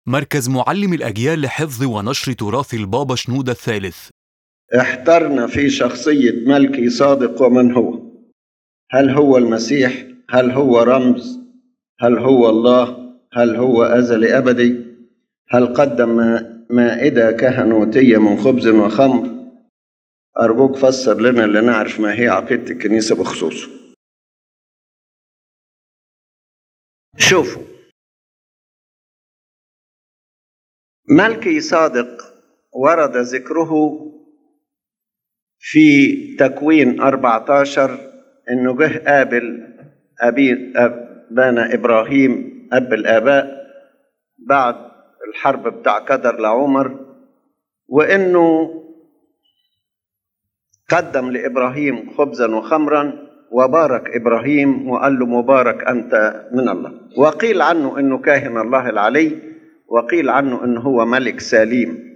مركز معلم الأجيال لحفظ ونشر تراث البابا شنودة الثالث احترنا في شخصية ملكي صادق ومن هو هل هو المسيح هل هو رمز هل هو الله هل هو أزلي أبدي هل قدم مائدة كهنوتية من خبز وخمر أرجوك فسر لنا لنعرف ما هي عقيدة الكنيسة بخصوصه شوفوا ملكي صادق ورد ذكره في تكوين 14 انه جه قابل ابي ابانا ابراهيم اب الاباء بعد الحرب بتاع قدر لعمر وانه قدم لابراهيم خبزا وخمرا وبارك ابراهيم وقال له مبارك انت من الله وقيل عنه انه كاهن الله العلي وقيل عنه انه هو ملك سليم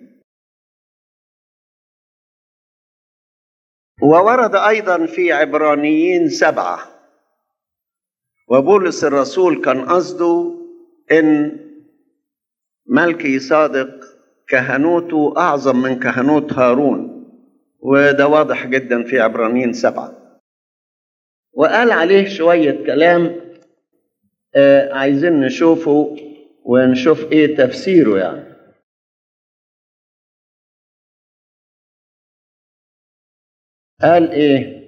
وورد ايضا في عبرانيين سبعه وبولس الرسول كان قصده ان ملكي صادق كهنوته اعظم من كهنوت هارون وده واضح جدا في عبرانيين سبعه وقال عليه شويه كلام آه عايزين نشوفه ونشوف ايه تفسيره يعني قال ايه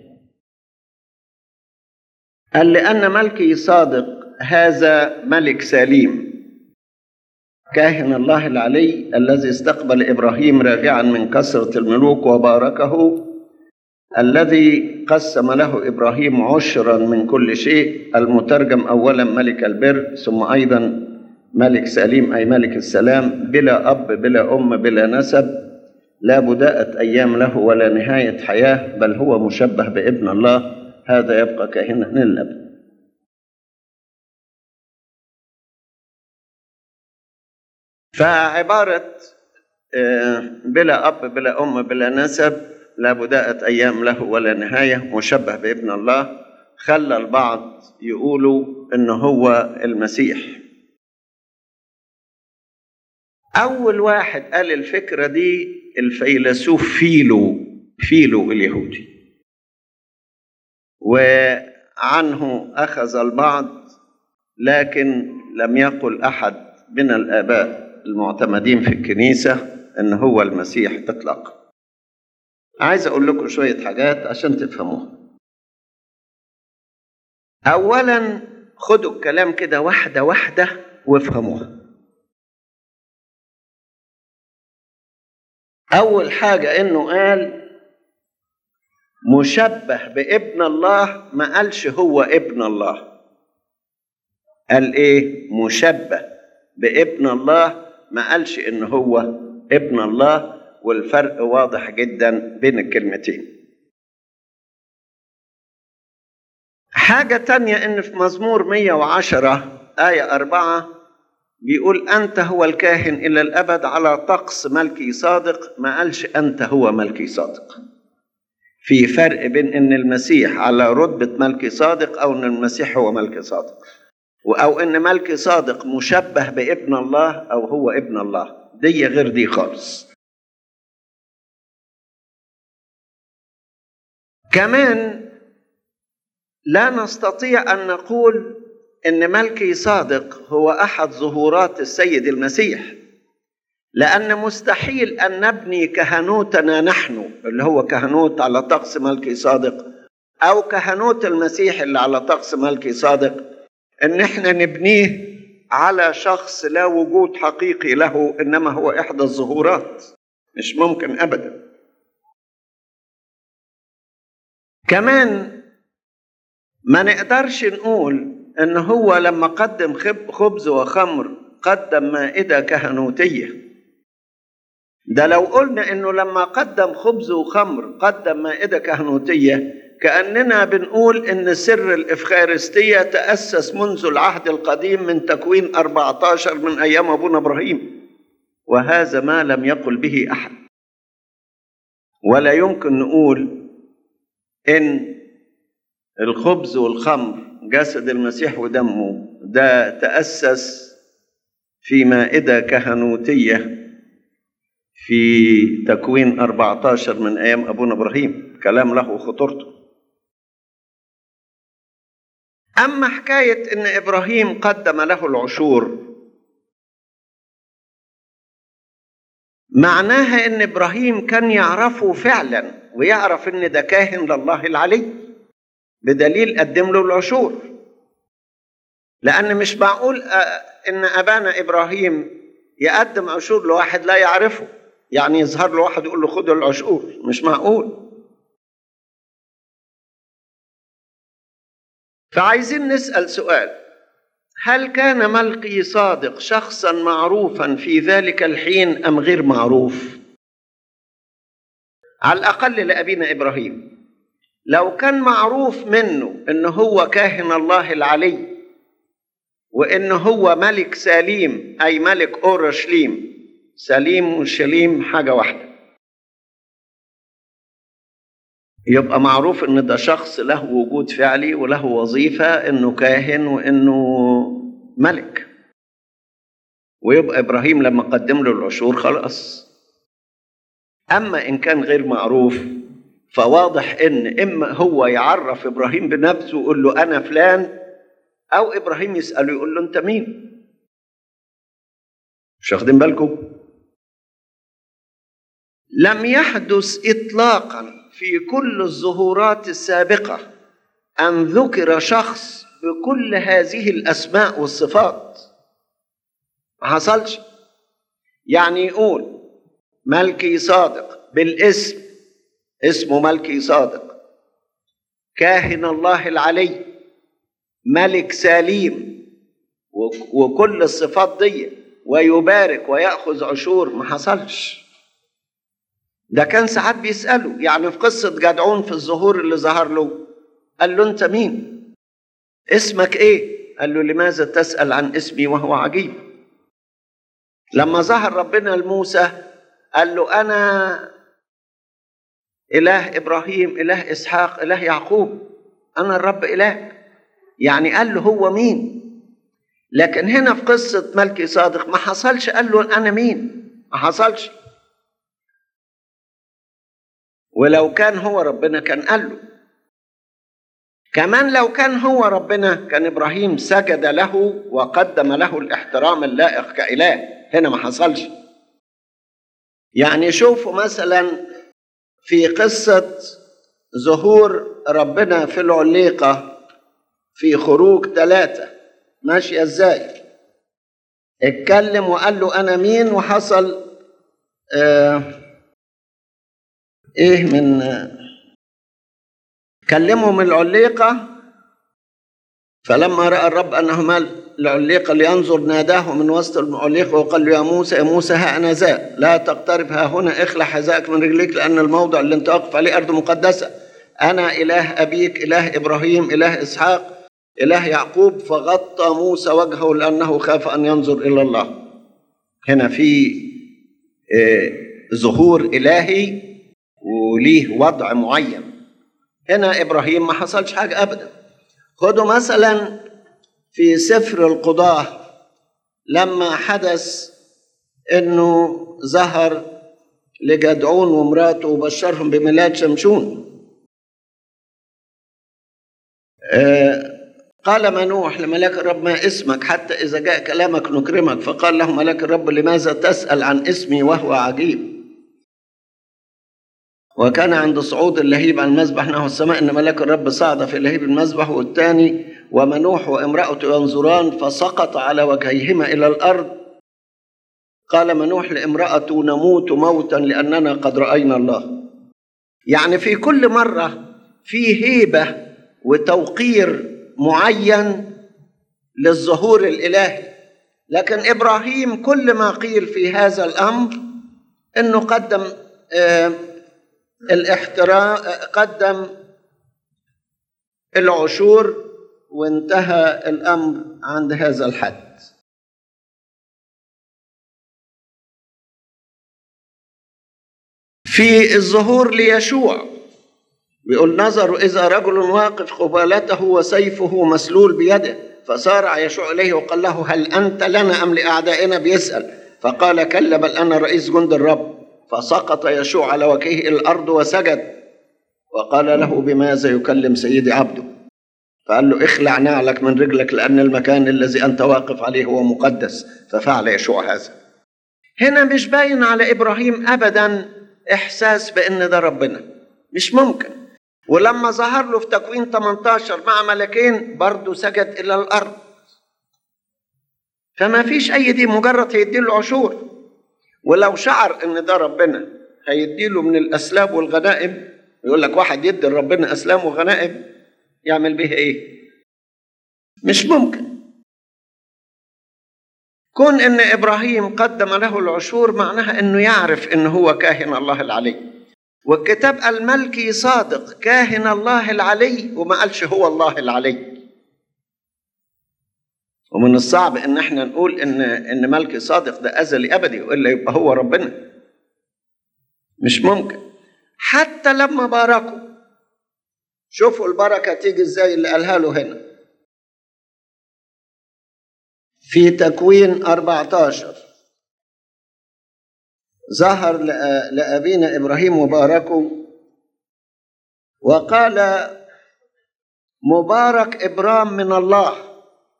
قال لان ملكي صادق هذا ملك سليم كاهن الله العلي الذي استقبل ابراهيم راجعا من كثره الملوك وباركه الذي قسم له ابراهيم عشرا من كل شيء المترجم اولا ملك البر ثم ايضا ملك سليم اي ملك السلام بلا اب بلا ام بلا نسب لا بداءة أيام له ولا نهاية حياة بل هو مشبه بابن الله هذا يبقى كاهنا للأبد فعبارة بلا أب بلا أم بلا نسب لا بداءة أيام له ولا نهاية مشبه بابن الله خلى البعض يقولوا إن هو المسيح أول واحد قال الفكرة دي الفيلسوف فيلو فيلو اليهودي وعنه أخذ البعض لكن لم يقل أحد من الآباء المعتمدين في الكنيسة أن هو المسيح إطلاقا عايز أقول لكم شوية حاجات عشان تفهموها أولا خدوا الكلام كده واحدة واحدة وافهموها أول حاجة إنه قال مشبه بابن الله ما قالش هو ابن الله قال إيه مشبه بابن الله ما قالش إن هو ابن الله والفرق واضح جدا بين الكلمتين حاجة تانية إن في مزمور 110 آية أربعة بيقول أنت هو الكاهن إلى الأبد على طقس ملكي صادق ما قالش أنت هو ملكي صادق في فرق بين أن المسيح على رتبة ملكي صادق أو أن المسيح هو ملكي صادق أو أن ملكي صادق مشبه بابن الله أو هو ابن الله دي غير دي خالص كمان لا نستطيع أن نقول ان ملكي صادق هو احد ظهورات السيد المسيح لان مستحيل ان نبني كهنوتنا نحن اللي هو كهنوت على طقس ملكي صادق او كهنوت المسيح اللي على طقس ملكي صادق ان احنا نبنيه على شخص لا وجود حقيقي له انما هو احدى الظهورات مش ممكن ابدا كمان ما نقدرش نقول ان هو لما قدم خبز وخمر قدم مائدة كهنوتية ده لو قلنا انه لما قدم خبز وخمر قدم مائدة كهنوتية كأننا بنقول ان سر الإفخارستية تأسس منذ العهد القديم من تكوين 14 من أيام أبونا إبراهيم وهذا ما لم يقل به أحد ولا يمكن نقول إن الخبز والخمر جسد المسيح ودمه ده تأسس في مائدة كهنوتية في تكوين 14 من أيام أبونا إبراهيم كلام له خطورته أما حكاية إن إبراهيم قدم له العشور معناها إن إبراهيم كان يعرفه فعلا ويعرف إن ده كاهن لله العلي بدليل قدم له العشور لأن مش معقول إن أبانا إبراهيم يقدم عشور لواحد لا يعرفه يعني يظهر له واحد يقول له خد العشور مش معقول فعايزين نسأل سؤال هل كان ملقي صادق شخصا معروفا في ذلك الحين أم غير معروف على الأقل لأبينا إبراهيم لو كان معروف منه أنه هو كاهن الله العلي وأنه هو ملك سليم أي ملك أورشليم سليم وشليم حاجة واحدة يبقى معروف ان ده شخص له وجود فعلي وله وظيفة انه كاهن وانه ملك ويبقى ابراهيم لما قدم له العشور خلاص اما ان كان غير معروف فواضح ان اما هو يعرف ابراهيم بنفسه ويقول له انا فلان او ابراهيم يساله يقول له انت مين مش واخدين بالكم لم يحدث اطلاقا في كل الظهورات السابقه ان ذكر شخص بكل هذه الاسماء والصفات ما حصلش يعني يقول ملكي صادق بالاسم اسمه ملكي صادق كاهن الله العلي ملك سليم وكل الصفات دي ويبارك ويأخذ عشور ما حصلش ده كان ساعات بيسأله يعني في قصة جدعون في الظهور اللي ظهر له قال له أنت مين؟ اسمك إيه؟ قال له لماذا تسأل عن اسمي وهو عجيب؟ لما ظهر ربنا لموسى قال له أنا إله إبراهيم إله إسحاق إله يعقوب أنا الرب إله يعني قال له هو مين؟ لكن هنا في قصة ملكي صادق ما حصلش قال له أنا مين؟ ما حصلش ولو كان هو ربنا كان قال له كمان لو كان هو ربنا كان ابراهيم سجد له وقدم له الاحترام اللائق كاله هنا ما حصلش يعني شوفوا مثلا في قصه ظهور ربنا في العليقه في خروج ثلاثه ماشيه ازاي اتكلم وقال له انا مين وحصل آه ايه من كلمهم العليقة فلما رأى الرب أنه مال العليقة لينظر ناداه من وسط العليقة وقال له يا موسى يا موسى ها أنا ذا لا تقترب ها هنا اخلع حذائك من رجليك لأن الموضع اللي أنت واقف عليه أرض مقدسة أنا إله أبيك إله إبراهيم إله إسحاق إله يعقوب فغطى موسى وجهه لأنه خاف أن ينظر إلى الله هنا في ظهور إلهي وليه وضع معين هنا ابراهيم ما حصلش حاجه ابدا خدوا مثلا في سفر القضاه لما حدث انه ظهر لجدعون ومراته وبشرهم بميلاد شمشون آه قال منوح لملاك الرب ما اسمك حتى إذا جاء كلامك نكرمك فقال له ملاك الرب لماذا تسأل عن اسمي وهو عجيب وكان عند صعود اللهيب عن المذبح نحو السماء ان ملاك الرب صعد في لهيب المذبح والثاني ومنوح وامرأته ينظران فسقط على وجهيهما الى الارض قال منوح لامرأته نموت موتا لاننا قد راينا الله يعني في كل مره في هيبه وتوقير معين للظهور الالهي لكن ابراهيم كل ما قيل في هذا الامر انه قدم آه الاحترام قدم العشور وانتهى الامر عند هذا الحد في الظهور ليشوع بيقول نظروا اذا رجل واقف قبالته وسيفه مسلول بيده فصارع يشوع إليه وقال له هل أنت لنا أم لأعدائنا بيسأل فقال كلا بل أنا رئيس جند الرب فسقط يشوع على وجهه إلى الأرض وسجد وقال له بماذا يكلم سيدي عبده فقال له اخلع نعلك من رجلك لأن المكان الذي أنت واقف عليه هو مقدس ففعل يشوع هذا هنا مش باين على إبراهيم أبدا إحساس بأن ده ربنا مش ممكن ولما ظهر له في تكوين 18 مع ملكين برضه سجد إلى الأرض فما فيش أي دي مجرد هيديله عشور ولو شعر إن ده ربنا هيديله من الأسلاب والغنائم يقول لك واحد يدي لربنا أسلام وغنائم يعمل بيها إيه؟ مش ممكن كون ان ابراهيم قدم له العشور معناها انه يعرف ان هو كاهن الله العلي والكتاب الملكي صادق كاهن الله العلي وما قالش هو الله العلي ومن الصعب ان احنا نقول ان ان ملكي صادق ده ازلي ابدي والا يبقى هو ربنا مش ممكن حتى لما باركوا شوفوا البركه تيجي ازاي اللي قالها له هنا في تكوين 14 ظهر لأبينا إبراهيم وباركه وقال مبارك إبرام من الله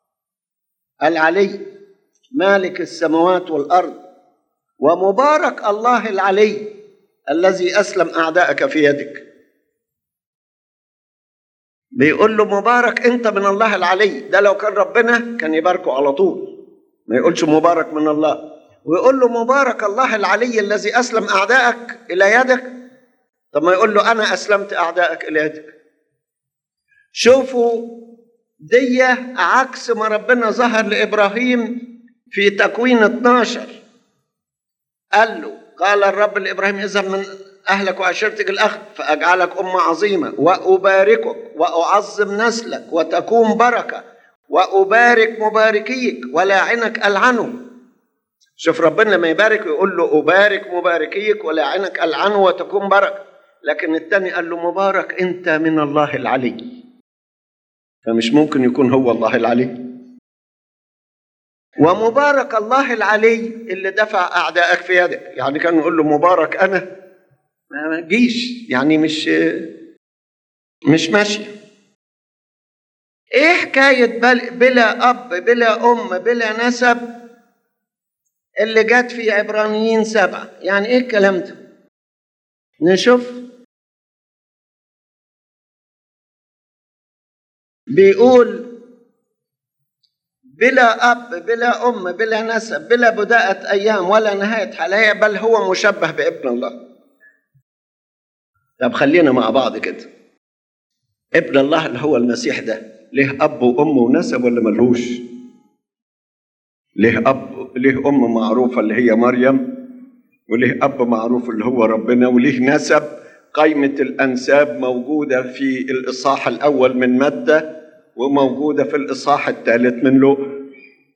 العلي مالك السماوات والأرض ومبارك الله العلي الذي أسلم أعداءك في يدك بيقول له مبارك انت من الله العلي ده لو كان ربنا كان يباركه على طول ما يقولش مبارك من الله ويقول له مبارك الله العلي الذي اسلم اعدائك الى يدك طب ما يقول له انا اسلمت اعدائك الى يدك شوفوا دي عكس ما ربنا ظهر لابراهيم في تكوين 12 قال له قال الرب لابراهيم اذهب من أهلك وعشيرتك الأخ فأجعلك أمة عظيمة وأباركك وأعظم نسلك وتكون بركة وأبارك مباركيك ولاعنك ألعنه شوف ربنا لما يبارك يقول له أبارك مباركيك ولاعنك ألعنه وتكون بركة لكن الثاني قال له مبارك أنت من الله العلي فمش ممكن يكون هو الله العلي ومبارك الله العلي اللي دفع أعدائك في يدك يعني كان يقول له مبارك أنا ما تجيش يعني مش مش ماشيه ايه حكايه بلا اب بلا ام بلا نسب اللي جت في عبرانيين سبعه يعني ايه الكلام ده نشوف بيقول بلا اب بلا ام بلا نسب بلا بداءه ايام ولا نهايه حياه بل هو مشبه بابن الله طب خلينا مع بعض كده ابن الله اللي هو المسيح ده ليه اب وام ونسب ولا ملهوش ليه اب ليه ام معروفه اللي هي مريم وليه اب معروف اللي هو ربنا وليه نسب قائمه الانساب موجوده في الاصحاح الاول من متى وموجوده في الاصحاح الثالث من لوقا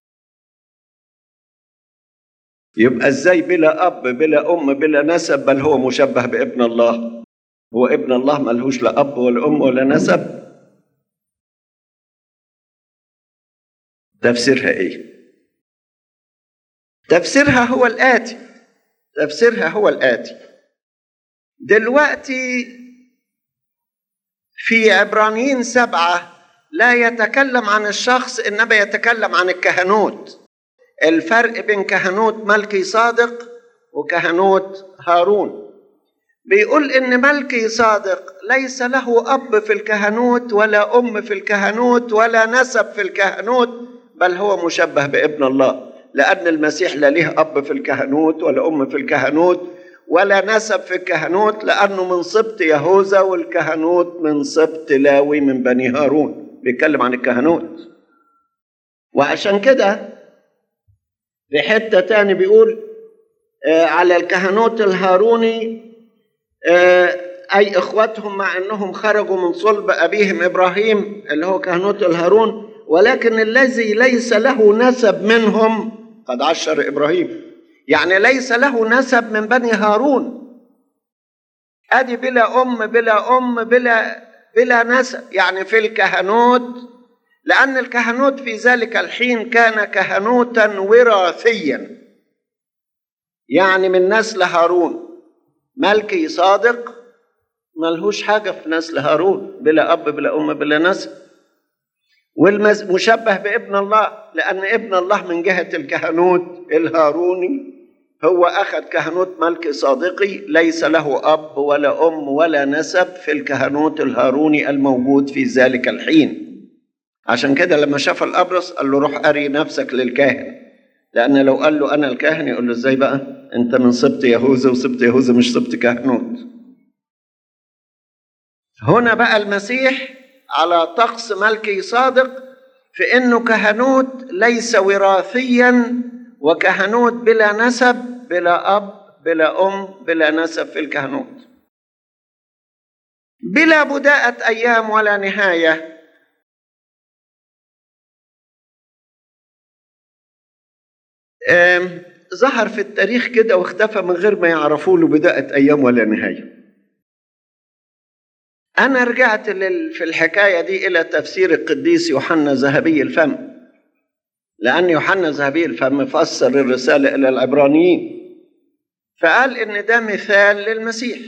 يبقى ازاي بلا اب بلا ام بلا نسب بل هو مشبه بابن الله هو ابن الله ملهوش لا اب ولا ام ولا نسب تفسيرها ايه تفسيرها هو الاتي تفسيرها هو الاتي دلوقتي في عبرانيين سبعه لا يتكلم عن الشخص انما يتكلم عن الكهنوت الفرق بين كهنوت ملكي صادق وكهنوت هارون بيقول ان ملكي صادق ليس له اب في الكهنوت ولا ام في الكهنوت ولا نسب في الكهنوت بل هو مشبه بابن الله لان المسيح لا ليه اب في الكهنوت ولا ام في الكهنوت ولا نسب في الكهنوت لانه من سبط يهوذا والكهنوت من سبط لاوي من بني هارون بيتكلم عن الكهنوت وعشان كده في حته تاني بيقول آه على الكهنوت الهاروني أي إخوتهم مع أنهم خرجوا من صلب أبيهم إبراهيم اللي هو كهنوت الهارون ولكن الذي ليس له نسب منهم قد عشر إبراهيم يعني ليس له نسب من بني هارون أدي بلا أم بلا أم بلا بلا نسب يعني في الكهنوت لأن الكهنوت في ذلك الحين كان كهنوتا وراثيا يعني من نسل هارون ملكي صادق ملهوش حاجة في نسل هارون بلا أب بلا أم بلا نسل والمشبه بابن الله لأن ابن الله من جهة الكهنوت الهاروني هو أخذ كهنوت ملك صادقي ليس له أب ولا أم ولا نسب في الكهنوت الهاروني الموجود في ذلك الحين عشان كده لما شاف الأبرص قال له روح أري نفسك للكاهن لأن لو قال له أنا الكاهن يقول له إزاي بقى أنت من سبط يهوذا وسبط يهوذا مش سبط كهنوت هنا بقى المسيح على طقس ملكي صادق في انه كهنوت ليس وراثيا وكهنوت بلا نسب بلا اب بلا ام بلا نسب في الكهنوت بلا بداءة ايام ولا نهاية ظهر في التاريخ كده واختفى من غير ما يعرفوا له بداءة ايام ولا نهايه أنا رجعت لل... في الحكاية دي إلى تفسير القديس يوحنا ذهبي الفم لأن يوحنا ذهبي الفم فسر الرسالة إلى العبرانيين فقال إن ده مثال للمسيح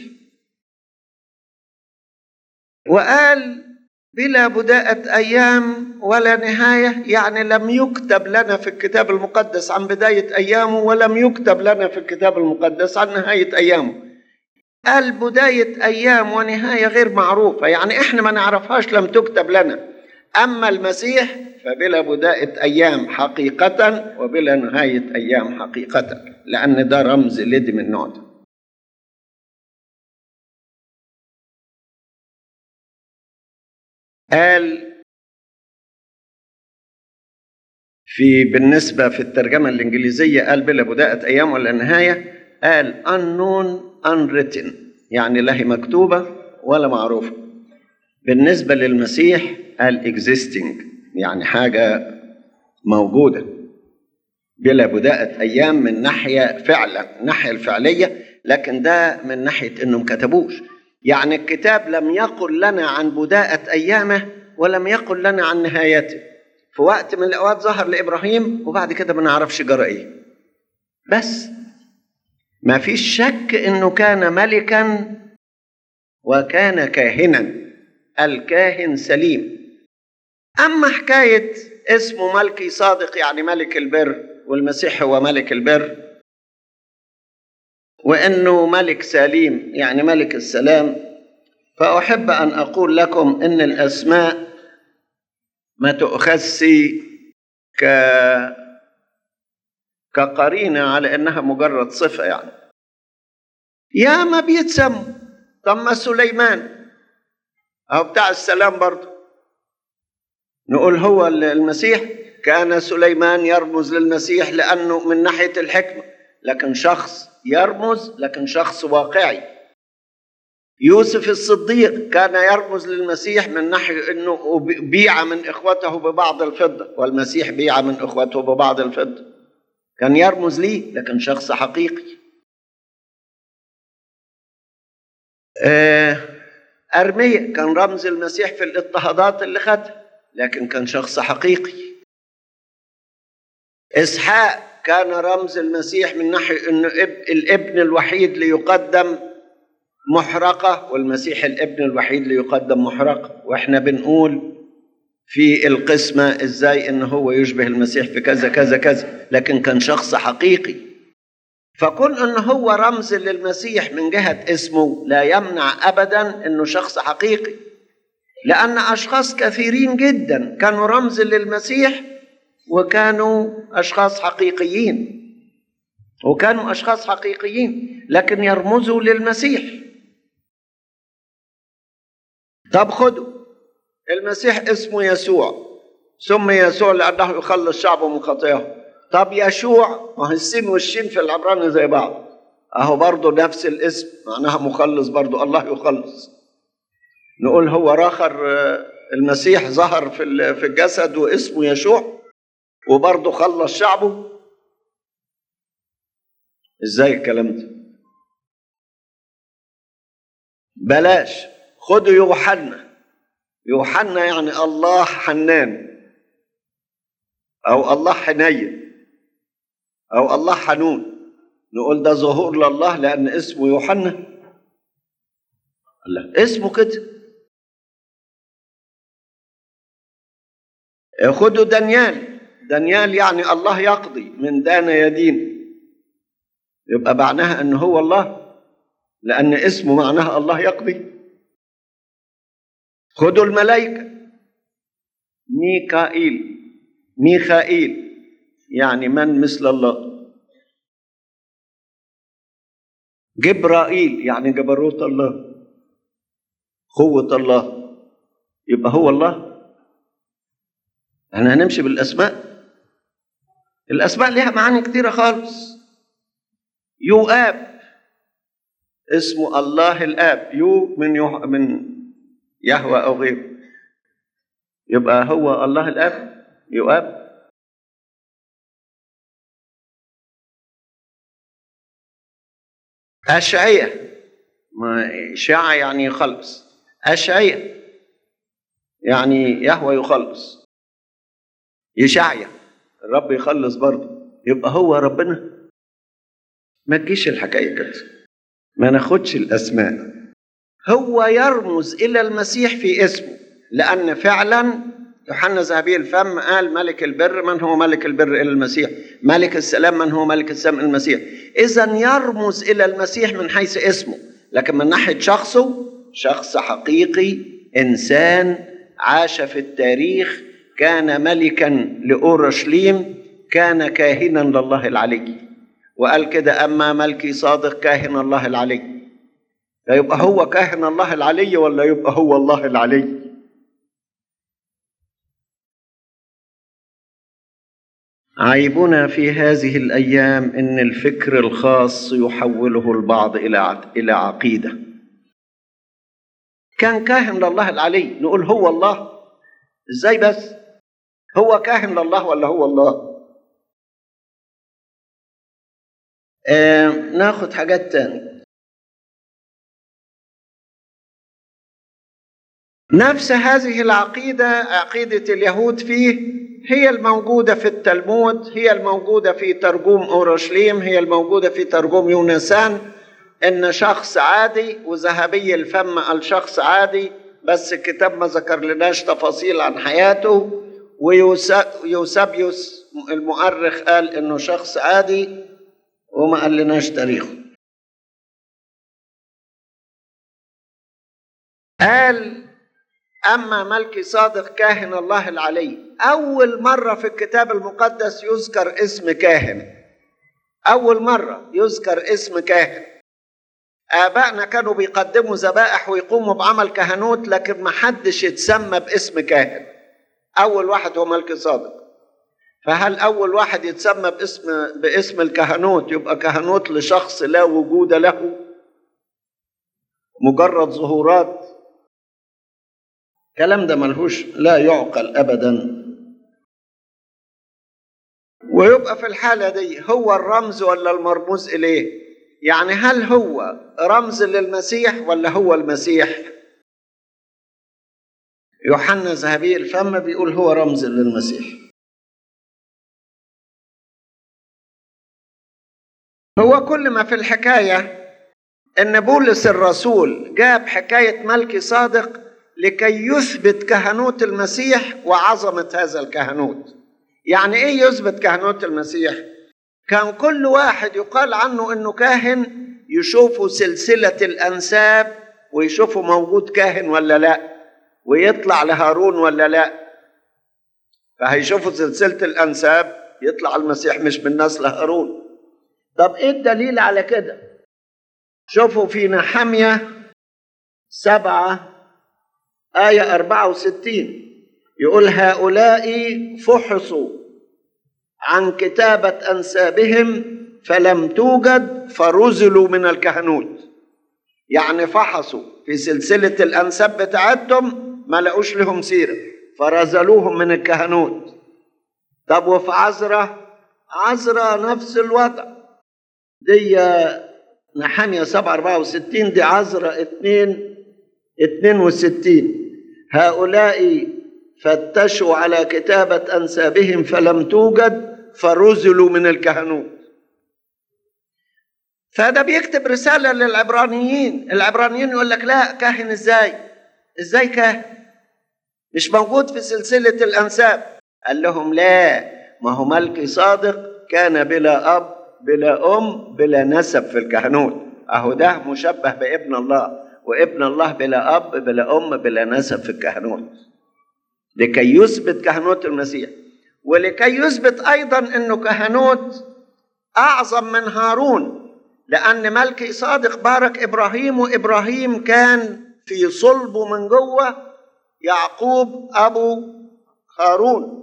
وقال بلا بداءة أيام ولا نهاية يعني لم يكتب لنا في الكتاب المقدس عن بداية أيامه ولم يكتب لنا في الكتاب المقدس عن نهاية أيامه قال بداية أيام ونهاية غير معروفة يعني إحنا ما نعرفهاش لم تكتب لنا أما المسيح فبلا بداية أيام حقيقة وبلا نهاية أيام حقيقة لأن ده رمز لدي من النوع ده قال في بالنسبة في الترجمة الإنجليزية قال بلا بداية أيام ولا نهاية قال unknown unwritten يعني لا هي مكتوبة ولا معروفة بالنسبة للمسيح قال existing يعني حاجة موجودة بلا بداءة أيام من ناحية فعلا الناحية الفعلية لكن ده من ناحية إنه مكتبوش يعني الكتاب لم يقل لنا عن بداءة أيامه ولم يقل لنا عن نهايته في وقت من الأوقات ظهر لإبراهيم وبعد كده ما نعرفش جرى إيه بس ما فيش شك انه كان ملكا وكان كاهنا الكاهن سليم اما حكايه اسمه ملكي صادق يعني ملك البر والمسيح هو ملك البر وانه ملك سليم يعني ملك السلام فاحب ان اقول لكم ان الاسماء ما تؤخذش ك كقرينة على إنها مجرد صفة يعني يا ما بيتسموا طب ما سليمان أو بتاع السلام برضه نقول هو المسيح كان سليمان يرمز للمسيح لأنه من ناحية الحكمة لكن شخص يرمز لكن شخص واقعي يوسف الصديق كان يرمز للمسيح من ناحية أنه بيع من إخوته ببعض الفضة والمسيح بيع من إخوته ببعض الفضة كان يرمز ليه لكن شخص حقيقي أرمية كان رمز المسيح في الاضطهادات اللي خدها لكن كان شخص حقيقي إسحاق كان رمز المسيح من ناحية أنه الابن الوحيد ليقدم محرقة والمسيح الابن الوحيد ليقدم محرقة وإحنا بنقول في القسمة ازاي ان هو يشبه المسيح في كذا كذا كذا لكن كان شخص حقيقي فكون ان هو رمز للمسيح من جهة اسمه لا يمنع ابدا انه شخص حقيقي لان اشخاص كثيرين جدا كانوا رمز للمسيح وكانوا اشخاص حقيقيين وكانوا اشخاص حقيقيين لكن يرمزوا للمسيح طب خدوا المسيح اسمه يسوع سمي يسوع لأنه يخلص شعبه من خطاياه طب يشوع ما هو السين والشين في العبراني زي بعض اهو برضه نفس الاسم معناها مخلص برضه الله يخلص نقول هو راخر المسيح ظهر في في الجسد واسمه يشوع وبرضه خلص شعبه ازاي الكلام ده بلاش خدوا يوحنا يوحنا يعني الله حنان أو الله حنين أو الله حنون نقول ده ظهور لله لأن اسمه يوحنا لا اسمه كده خدوا دانيال دانيال يعني الله يقضي من دان يدين يبقى معناها ان هو الله لان اسمه معناها الله يقضي خدوا الملائكه ميكائيل ميخائيل يعني من مثل الله جبرائيل يعني جبروت الله قوة الله يبقى هو الله احنا هنمشي بالاسماء الاسماء ليها معاني كتيرة خالص يؤاب اسمه الله الاب يو من يو من يهوى او غيره يبقى هو الله الاب يؤاب أشعية ما شاع يعني يخلص أشعية يعني يهوى يخلص يشعيا الرب يخلص برضه يبقى هو ربنا ما تجيش الحكاية كده ما ناخدش الأسماء هو يرمز إلى المسيح في اسمه لأن فعلا يوحنا ذهبي الفم قال ملك البر من هو ملك البر إلى المسيح ملك السلام من هو ملك السلام إلى المسيح إذا يرمز إلى المسيح من حيث اسمه لكن من ناحية شخصه شخص حقيقي إنسان عاش في التاريخ كان ملكا لأورشليم كان كاهنا لله العلي وقال كده أما ملكي صادق كاهن الله العلي فيبقى هو كاهن الله العلي ولا يبقى هو الله العلي عيبنا في هذه الايام ان الفكر الخاص يحوله البعض الى الى عقيده كان كاهن لله العلي نقول هو الله ازاي بس هو كاهن لله ولا هو الله آه ناخد حاجات تانية نفس هذه العقيدة عقيدة اليهود فيه هي الموجودة في التلمود هي الموجودة في ترجوم أورشليم هي الموجودة في ترجوم يونسان إن شخص عادي وذهبي الفم قال شخص عادي بس الكتاب ما ذكر لناش تفاصيل عن حياته ويوسابيوس المؤرخ قال إنه شخص عادي وما قال لناش تاريخه قال أما ملكي صادق كاهن الله العلي أول مرة في الكتاب المقدس يذكر اسم كاهن أول مرة يذكر اسم كاهن آبائنا كانوا بيقدموا ذبائح ويقوموا بعمل كهنوت لكن ما حدش يتسمى باسم كاهن أول واحد هو ملكي صادق فهل أول واحد يتسمى باسم باسم الكهنوت يبقى كهنوت لشخص لا وجود له مجرد ظهورات الكلام ده ملهوش لا يعقل ابدا ويبقى في الحاله دي هو الرمز ولا المرموز اليه يعني هل هو رمز للمسيح ولا هو المسيح يوحنا ذهبي الفم بيقول هو رمز للمسيح هو كل ما في الحكايه ان بولس الرسول جاب حكايه ملكي صادق لكي يثبت كهنوت المسيح وعظمة هذا الكهنوت يعني ايه يثبت كهنوت المسيح كان كل واحد يقال عنه انه كاهن يشوفوا سلسلة الانساب ويشوفوا موجود كاهن ولا لا ويطلع لهارون ولا لا فهيشوفوا سلسلة الانساب يطلع المسيح مش من نسل هارون طب ايه الدليل على كده شوفوا في نحمية سبعة آية 64 يقول هؤلاء فحصوا عن كتابة أنسابهم فلم توجد فرزلوا من الكهنوت يعني فحصوا في سلسلة الأنساب بتاعتهم ما لقوش لهم سيرة فرزلوهم من الكهنوت طب وفي عزرة عزرة نفس الوضع دي نحامية 7 64 دي عزرة 2 62 هؤلاء فتشوا على كتابة أنسابهم فلم توجد فرزلوا من الكهنوت فده بيكتب رسالة للعبرانيين العبرانيين يقول لك لا كاهن ازاي ازاي كاهن مش موجود في سلسلة الأنساب قال لهم لا ما هو ملكي صادق كان بلا أب بلا أم بلا نسب في الكهنوت أهو ده مشبه بابن الله وابن الله بلا أب بلا أم بلا نسب في الكهنوت لكي يثبت كهنوت المسيح ولكي يثبت أيضا أنه كهنوت أعظم من هارون لأن ملكي صادق بارك إبراهيم وإبراهيم كان في صلبه من جوه يعقوب أبو هارون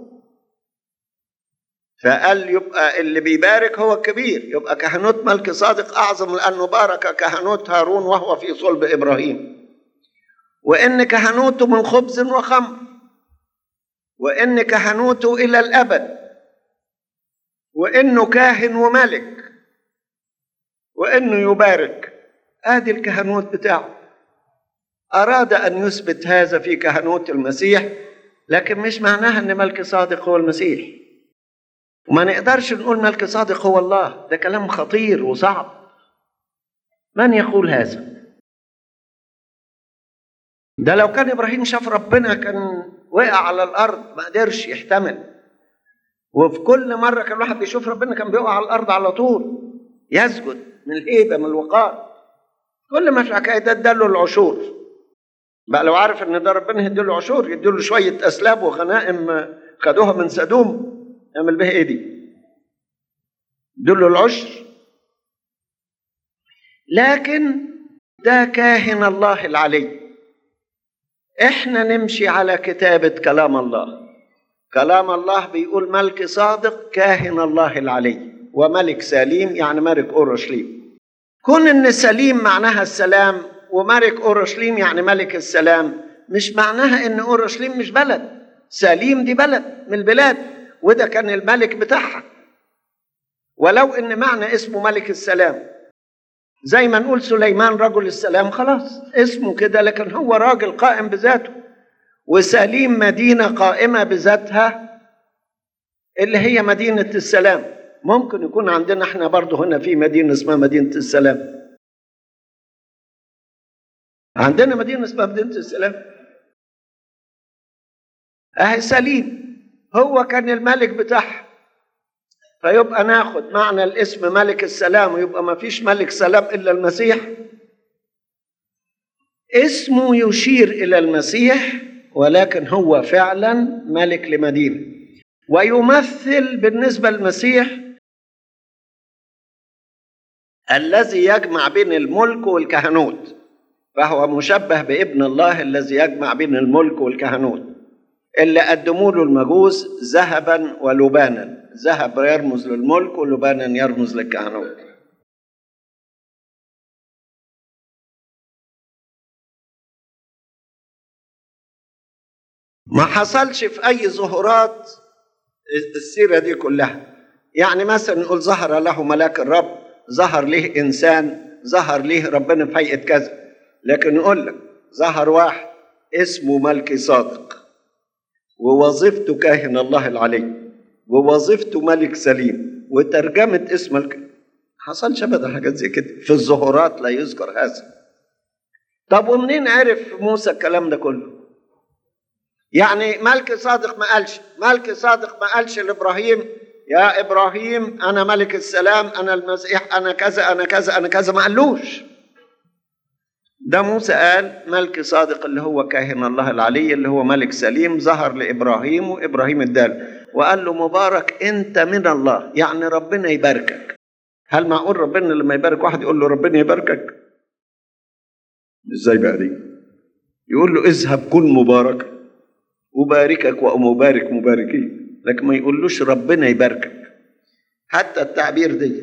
فقال يبقى اللي بيبارك هو الكبير يبقى كهنوت ملك صادق أعظم لأنه بارك كهنوت هارون وهو في صلب إبراهيم وإن كهنوته من خبز وخمر وإن كهنوته إلى الأبد وإنه كاهن وملك وإنه يبارك آدي الكهنوت بتاعه أراد أن يثبت هذا في كهنوت المسيح لكن مش معناها أن ملك صادق هو المسيح وما نقدرش نقول ملك صادق هو الله ده كلام خطير وصعب من يقول هذا ده لو كان ابراهيم شاف ربنا كان وقع على الارض ما قدرش يحتمل وفي كل مره كان الواحد بيشوف ربنا كان بيقع على الارض على طول يسجد من الهيبه من الوقار كل ما في الحكايه ده اداله العشور بقى لو عارف ان ده ربنا يديله عشور يديله شويه اسلاب وغنائم خدوها من سدوم يعمل بها ايه دي دول العشر لكن ده كاهن الله العلي احنا نمشي على كتابة كلام الله كلام الله بيقول ملك صادق كاهن الله العلي وملك سليم يعني ملك اورشليم كون ان سليم معناها السلام وملك اورشليم يعني ملك السلام مش معناها ان اورشليم مش بلد سليم دي بلد من البلاد وده كان الملك بتاعها ولو ان معنى اسمه ملك السلام زي ما نقول سليمان رجل السلام خلاص اسمه كده لكن هو راجل قائم بذاته وسليم مدينه قائمه بذاتها اللي هي مدينه السلام ممكن يكون عندنا احنا برضه هنا في مدينه اسمها مدينه السلام عندنا مدينه اسمها مدينه السلام اهي سليم هو كان الملك بتاعها فيبقى ناخد معنى الاسم ملك السلام ويبقى ما فيش ملك سلام الا المسيح اسمه يشير الى المسيح ولكن هو فعلا ملك لمدينه ويمثل بالنسبه للمسيح الذي يجمع بين الملك والكهنوت فهو مشبه بابن الله الذي يجمع بين الملك والكهنوت اللي قدموا له المجوس ذهبا ولبانا ذهب يرمز للملك ولبانا يرمز للكهنوت ما حصلش في اي ظهورات السيره دي كلها يعني مثلا نقول ظهر له ملاك الرب ظهر له انسان ظهر له ربنا في هيئه كذا لكن يقول لك ظهر واحد اسمه ملكي صادق ووظيفته كاهن الله العلي ووظيفته ملك سليم وترجمة اسم الك... حصلش ابدا حاجات زي كده في الظهورات لا يذكر هذا طب ومنين عرف موسى الكلام ده كله يعني ملك صادق ما قالش ملك صادق ما قالش لابراهيم يا ابراهيم انا ملك السلام انا المسيح انا كذا انا كذا انا كذا ما قالوش ده موسى قال ملك صادق اللي هو كاهن الله العلي اللي هو ملك سليم ظهر لابراهيم وابراهيم اداله وقال له مبارك انت من الله يعني ربنا يباركك هل معقول ربنا لما يبارك واحد يقول له ربنا يباركك ازاي بقى دي يقول له اذهب كن مبارك أباركك ومبارك مباركين لكن ما يقولوش ربنا يباركك حتى التعبير دي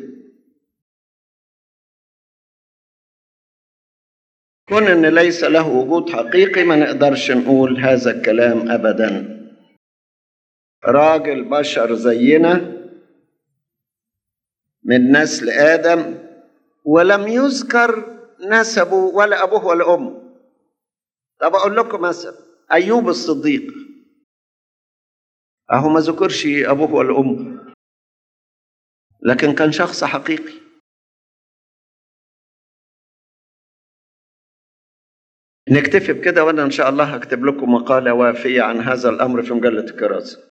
كون ان ليس له وجود حقيقي ما نقدرش نقول هذا الكلام ابدا راجل بشر زينا من نسل ادم ولم يذكر نسبه ولا ابوه ولا امه طب اقول لكم مثلا ايوب الصديق أهو ما ذكرش أبوه ولا أمه لكن كان شخص حقيقي نكتفي بكده وأنا إن شاء الله هكتب لكم مقالة وافية عن هذا الأمر في مجلة الكراسة